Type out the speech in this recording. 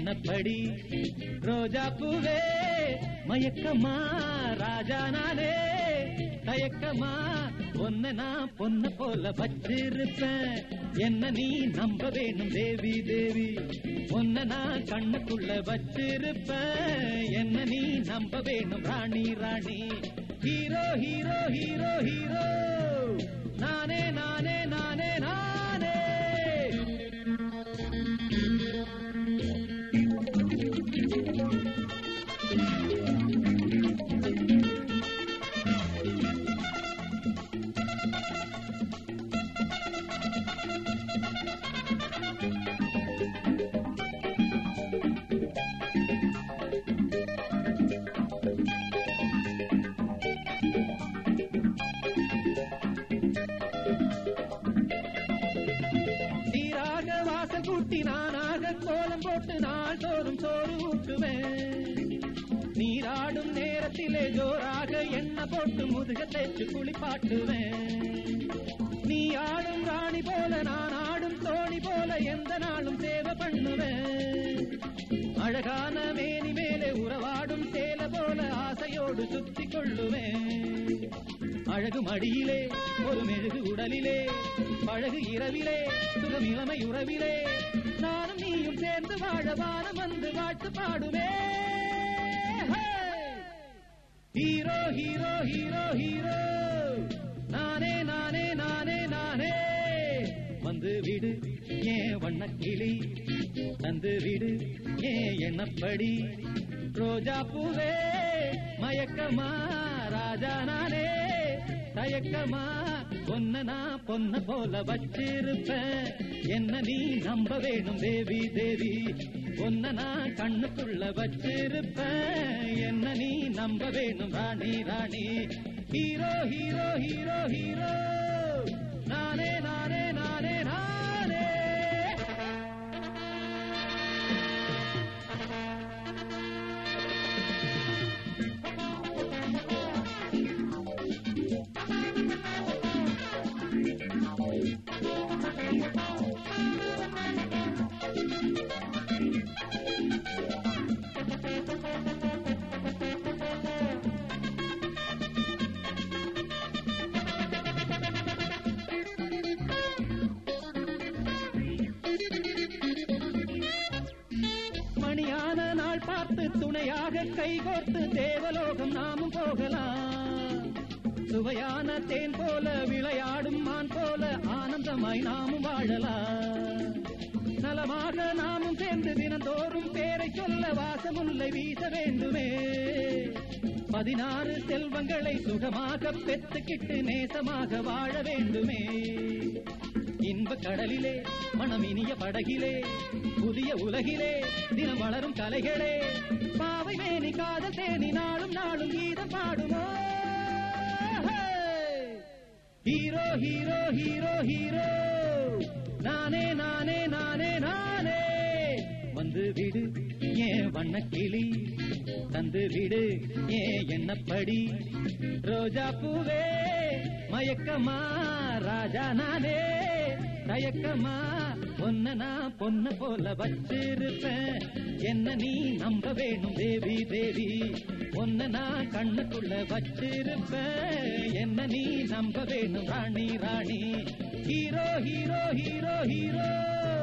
என்னப்படி ரோஜா பூவே மயக்கமா ராஜா நானே தயக்கமா ஒன்ன நான் பொண்ண போல வச்சிருப்பேன் என்ன நீ நம்ப வேணும் தேவி தேவி ஒன்ன நான் கண்ணுக்குள்ள வச்சிருப்பேன் என்ன நீ நம்ப வேணும் ராணி ராணி ஹீரோ ஹீரோ ஹீரோ ஹீரோ நானே நானே நானே நானே சீராக வாசல் கூட்டி நானாக கோலம் போட்டு நாள் தோறும் சோறு ஊட்டுவேன் நீராடும் நேரத்திலே ஜோராக எண்ணெய் போட்டு முதுக தேய்ச்சு குளிப்பாட்டுவேன் நீ ஆடும் ராணி போல நான் ஆடும் தோணி போல எந்த நாளும் சேவை பண்ணுவேன் அழகான மேனி மேலே உறவாடும் சேல போல ஆசையோடு சுத்தி கொள்ளுவேன் அழகு மடியிலே ஒரு மெழுகு உடலிலே பழகு இரவிலே சுகம் இளமை உறவிலே நானும் நீயும் சேர்ந்து வாழ வானம் வந்து வாழ்த்து பாடுவே ஹீரோ ஹீரோ ஹீரோ ஹீரோ நானே நானே நானே நானே வந்து விடு ஏன் வண்ணக்கிளி தந்து விடு ஏன் எண்ணப்படி ரோஜா பூவே மயக்கமா ராஜா நானே தயக்கமா பொன்ன நான் பொன்ன போல வச்சிருப்பேன் என்ன நீ நம்ப வேணும் தேவி தேவி பொன்ன நான் கண்ணுக்குள்ள வச்சிருப்பேன் என்ன நீ நம்ப வேணும் ராணி ராணி ஹீரோ ஹீரோ ஹீரோ ஹீரோ நானே நானே நானே நானே மணியான நாள் பார்த்து துணையாக கைகோர்த்து தேவலோகம் நாமும் போகலாம் சுவையான தேன் போல விளையாடும் மான் போல ஆனந்தமாய் நாமும் வாழலாம் நலமாக நாமும் சேர்ந்து தினந்தோறும் பேரை சொல்ல வாசமுல்லை வீச வேண்டுமே பதினாறு செல்வங்களை சுகமாக பெத்துக்கிட்டு நேசமாக வாழ வேண்டுமே இன்ப கடலிலே மனம் இனிய படகிலே புதிய உலகிலே தினம் வளரும் கலைகளே பாவை மேனி காதல் தேனி நாளும் நாளும் கீதம் பாடுமோ ஹீரோ ஹீரோ ஹீரோ ஹீரோ நானே நானே நானே நானே வந்து விடு ஏன் வண்ணக்கிளி தந்து விடு ஏன் எண்ணப்படி ரோஜா பூவே மயக்கமா ராஜா நானே தயக்கமா பொன்ன நான் பொண்ண போல வச்சிருப்பேன் என்ன நீ நம்ப வேணும் தேவி தேவி பொன்ன நான் கண்ணுக்குள்ள வச்சிருப்பேன் என்ன நீ நம்ப வேணும் ராணி ராணி ஹீரோ ஹீரோ ஹீரோ ஹீரோ